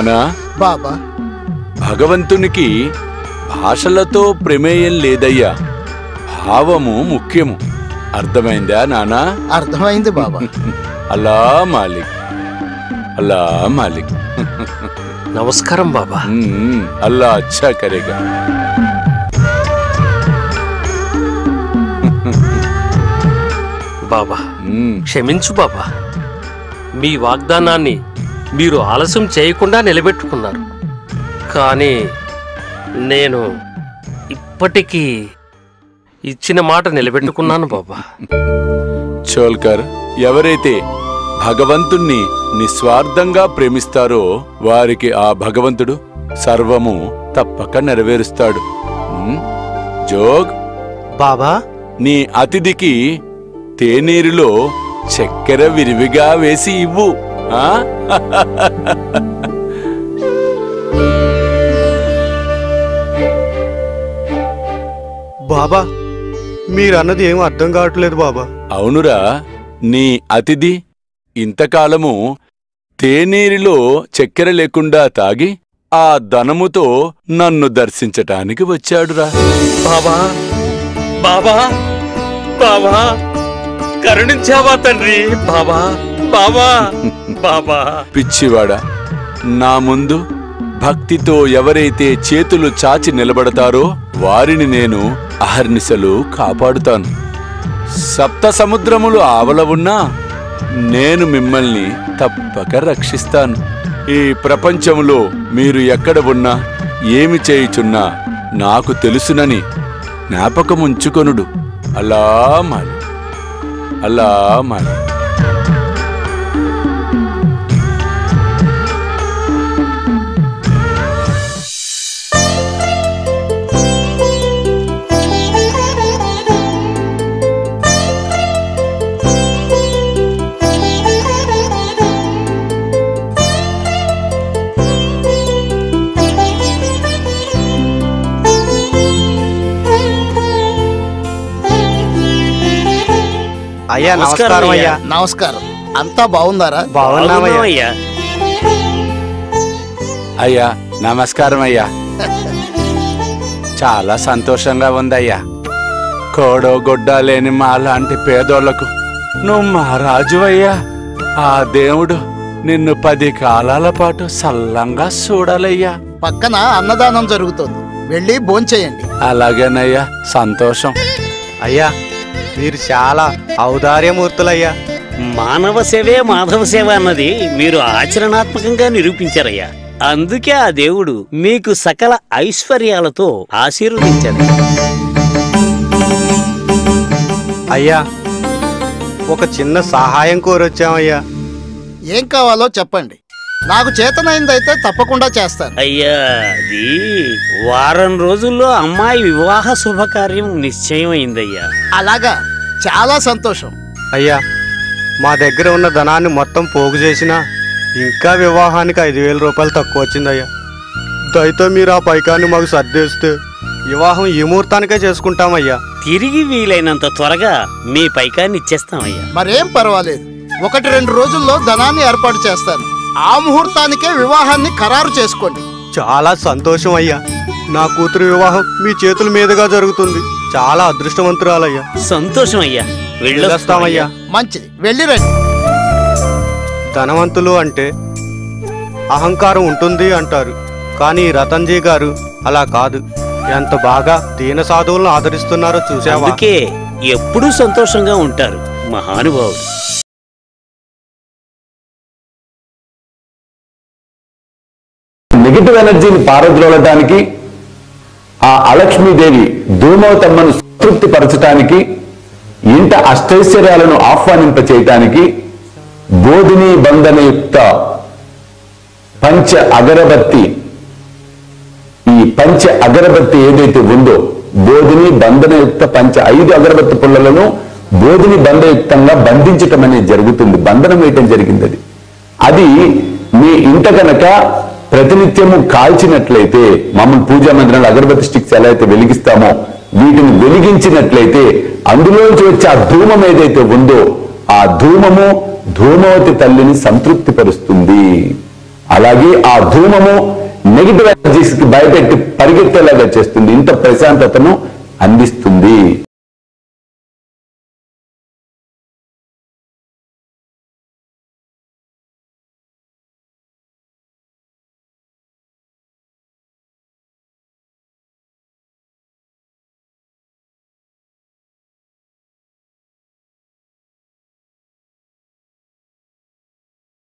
నానా బాబా భగవంతునికి భాషలతో ప్రమేయం లేదయ్యా భావము ముఖ్యము అర్థమైందా నానా అర్థమైంది బాబా అల్లా మాలిక్ అల్లా మాలిక్ నమస్కారం బాబా हम्म, अल्लाह अच्छा करेगा బాబా हम्म, క్షమించు బాబా మీ వాగ్దానాన్ని మీరు ఆలస్యం చేయకుండా నిలబెట్టుకున్నారు కానీ నేను ఇప్పటికీ ఇచ్చిన మాట నిలబెట్టుకున్నాను బాబా చోల్కర్ ఎవరైతే భగవంతుణ్ణి నిస్వార్థంగా ప్రేమిస్తారో వారికి ఆ భగవంతుడు సర్వము తప్పక నెరవేరుస్తాడు ఉమ్, జోగ్ బాబా నీ అతిథికి తేనీరులో చక్కెర విరివిగా వేసి ఇవ్వు ఆ బాబా మీరన్నది ఏం అర్థం కావట్లేదు బాబా అవునురా నీ అతిథి ఇంతకాలము తేనీరిలో చక్కెర లేకుండా తాగి ఆ ధనముతో నన్ను దర్శించటానికి వచ్చాడురా బాబా బాబా బాబా కరుణించావా తండ్రి బాబా బాబా బాబా పిచ్చివాడా నా ముందు భక్తితో ఎవరైతే చేతులు చాచి నిలబడతారో వారిని నేను అహర్నిశలు కాపాడుతాను సప్త సముద్రములు ఆవల ఉన్నా నేను మిమ్మల్ని తప్పక రక్షిస్తాను ఈ ప్రపంచములో మీరు ఎక్కడ ఉన్నా ఏమి చేయుచున్నా నాకు తెలుసునని జ్ఞాపకముంచుకొనుడు అలా మాలి అలా మాలి అయ్యా నమస్కారం నమస్కారం అయ్యా. అయ్యా నమస్కారం అంతా బాగుందారా బాగున్నామయ్యా బాగున్నామయ్యా. అయ్యా నమస్కారం అయ్యా చాలా సంతోషంగా ఉందయ్యా కోడో గొడ్డ లేని మా లాంటి పేదోళ్లకు నువ్వు మహారాజు అయ్యా ఆ దేవుడు నిన్ను పది కాలాల పాటు సల్లంగా చూడాలయ్యా పక్కన అన్నదానం జరుగుతోంది వెళ్ళి భోంచేయండి అలాగేనయ్యా సంతోషం అయ్యా మీరు చాలా ఔదార్యమూర్తులయ్యా మానవ సేవే మాధవ సేవ అన్నది మీరు ఆచరణాత్మకంగా నిరూపించారయ్యా అందుకే ఆ దేవుడు మీకు సకల ఐశ్వర్యాలతో ఆశీర్వదించారు అయ్యా ఒక చిన్న సహాయం కోరొచ్చామయ్యా ఏం కావాలో చెప్పండి నాకు చేతనైందైతే తప్పకుండా చేస్తాను అయ్యా అది వారం రోజుల్లో అమ్మాయి వివాహ శుభకార్యం నిశ్చయం అయిందయ్యా అలాగా చాలా సంతోషం అయ్యా మా దగ్గర ఉన్న ధనాన్ని మొత్తం పోగు చేసినా ఇంకా వివాహానికి ఐదు వేల రూపాయలు తక్కువ వచ్చిందయ్యా దయతో మీరు ఆ పైకాన్ని మాకు సర్దేస్తే వివాహం ఈ ముహూర్తానికే చేసుకుంటామయ్యా తిరిగి వీలైనంత త్వరగా మీ పైకాన్ని ఇచ్చేస్తామయ్యా మరేం పర్వాలేదు ఒకటి రెండు రోజుల్లో ధనాన్ని ఏర్పాటు చేస్తాను ఆ ముహూర్తానికే వివాహాన్ని ఖరారు చేసుకోండి చాలా సంతోషం అయ్యా నా కూతురు వివాహం మీ చేతుల మీదుగా జరుగుతుంది చాలా అదృష్టవంతురాలయ్యా సంతోషం అయ్యా వెళ్ళొస్తామయ్యా వెళ్ళొస్తామయ్యా మంచిది వెళ్ళిరండి ధనవంతులు అంటే అహంకారం ఉంటుంది అంటారు కానీ రతన్జీ గారు అలా కాదు ఎంత బాగా దీన సాధువులను ఆదరిస్తున్నారో చూసావా అందుకే ఎప్పుడూ సంతోషంగా ఉంటారు మహానుభావుడు నెగిటివ్ ఎనర్జీని పారద్రోలడానికి ఆ అలక్ష్మీదేవి ధూమవతమ్మను సంతృప్తి పరచటానికి ఇంట అష్టైశ్వర్యాలను ఆహ్వానింప చేయటానికి బోధిని బంధనయుక్త పంచ అగరబత్తి ఈ పంచ అగరబత్తి ఏదైతే ఉందో బోధిని బంధనయుక్త పంచ ఐదు అగరబత్తి పుల్లలను బోధిని బంధయుక్తంగా బంధించటం అనేది జరుగుతుంది బంధనం వేయటం జరిగింది అది అది మీ ఇంట కనుక ప్రతినిత్యము కాల్చినట్లయితే మామూలు పూజా మందిరంలో అగరబత్తి స్టిక్స్ ఎలా అయితే వెలిగిస్తామో వీటిని వెలిగించినట్లయితే అందులోంచి వచ్చే ఆ ధూమం ఏదైతే ఉందో ఆ ధూమము ధూమవతి తల్లిని సంతృప్తి పరుస్తుంది అలాగే ఆ ధూమము నెగిటివ్ ఎనర్జీస్ కి భయపెట్టి పరిగెత్తేలాగా చేస్తుంది ఇంత ప్రశాంతతను అందిస్తుంది